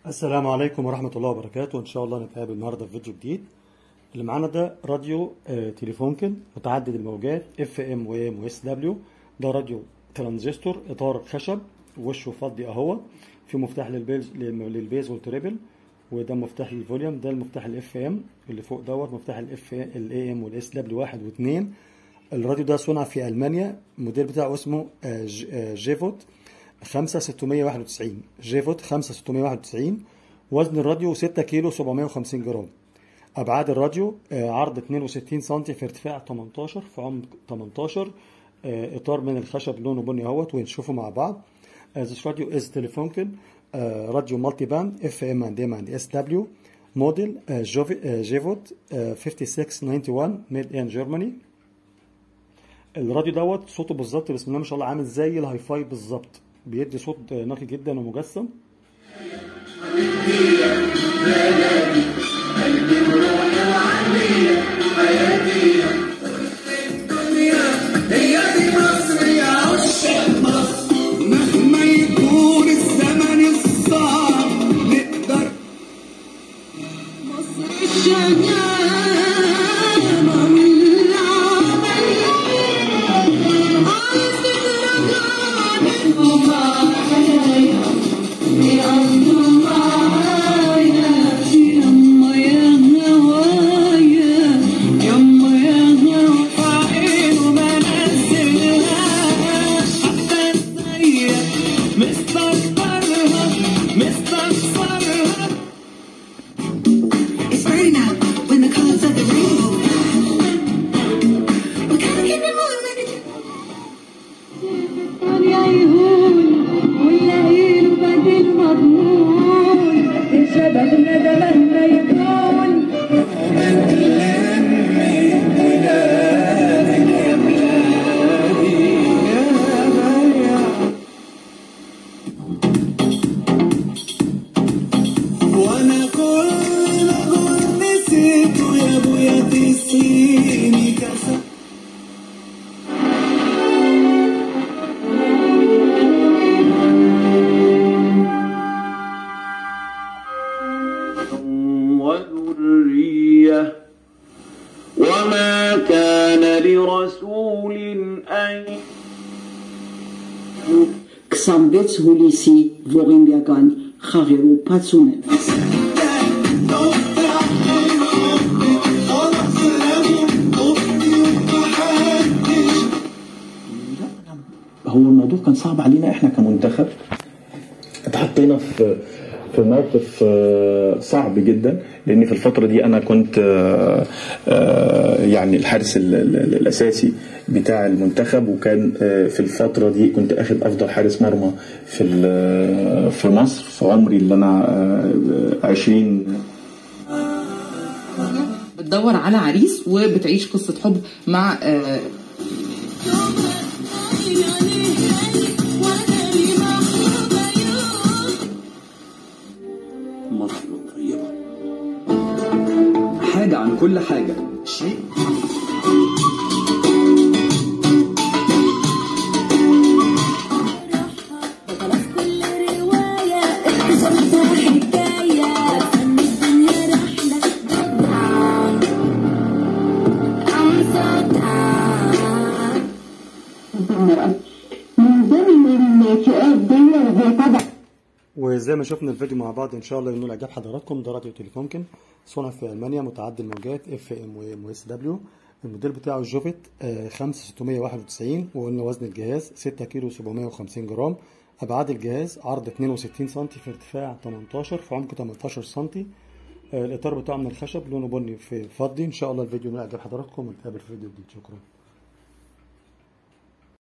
السلام عليكم ورحمة الله وبركاته إن شاء الله نتقابل النهاردة في فيديو جديد اللي معانا ده راديو آه، تليفونكن متعدد الموجات اف ام و ام واس دبليو ده راديو ترانزستور اطار خشب وشه فضي اهو في مفتاح للبيز للبيز والتريبل وده مفتاح للفوليوم ده المفتاح الاف ام اللي فوق دوت مفتاح الاف الاي ام والاس دبليو واحد واثنين الراديو ده صنع في المانيا الموديل بتاعه اسمه آه، ج- آه، جيفوت 5691 جيفوت 5691 وزن الراديو 6 كيلو 750 جرام ابعاد الراديو آه، عرض 62 سم في ارتفاع 18 في عمق 18 آه، اطار من الخشب لونه بني اهوت ونشوفه مع بعض Uh, this radio is Telefunken uh, radio multiband FM and M and SW model uh, Jovi- uh, Jevot uh, 5691 made in Germany الراديو دوت صوته بالظبط بسم الله ما شاء الله عامل زي الهاي فاي بالظبط بيدي صوت آه، نقي جدا ومجسم هي دي مصر يا عشاق مصر مهما يكون الزمن الصعب نقدر مصر الشجاعة والعمل عايز ترجعني معايا يلا معايا يما يا هوايا يما يا هوا عين وما نزلهاش حتى السيء مستكبرها مستكبرها It's burning out when the colors of the rainbow. We gotta keep it moving. الدنيا يهون ونلاقيله بديل مضمون شبابنا ده مهما يكون وانا كل ما اقول نسيته يا ابويا تسيني كسر وذرية وما كان لرسول أن Ksambets Hulisi Vorimbiagan Javiru Patsunen. هو الموضوع كان صعب علينا احنا كمنتخب اتحطينا في في موقف آه، صعب جدا لان في الفتره دي انا كنت آه، آه، يعني الحارس ال- ال- الاساسي بتاع المنتخب وكان آه، في الفتره دي كنت اخد افضل حارس مرمى في ال- في مصر في عمري اللي انا آه، 20 بتدور على عريس وبتعيش قصة حب مع آه، مصر طيبة حاجة عن كل حاجة شيء خلاص كل رواية اكتشفت حكاية فن الدنيا رحلة I'm so tired من ضمن الفئات دي هي طبعا وزي ما شفنا الفيديو مع بعض ان شاء الله ينول اعجاب حضراتكم ده راديو تليفونكن صنع في المانيا متعدد الموجات اف ام و ام اس دبليو الموديل بتاعه جوفيت آه، 5691 وقلنا وزن الجهاز 6 كيلو 750 جرام ابعاد الجهاز عرض 62 سم في ارتفاع 18 في عمق 18 سم آه، الاطار بتاعه من الخشب لونه بني في فضي ان شاء الله الفيديو ينول اعجاب حضراتكم ونتقابل في فيديو جديد شكرا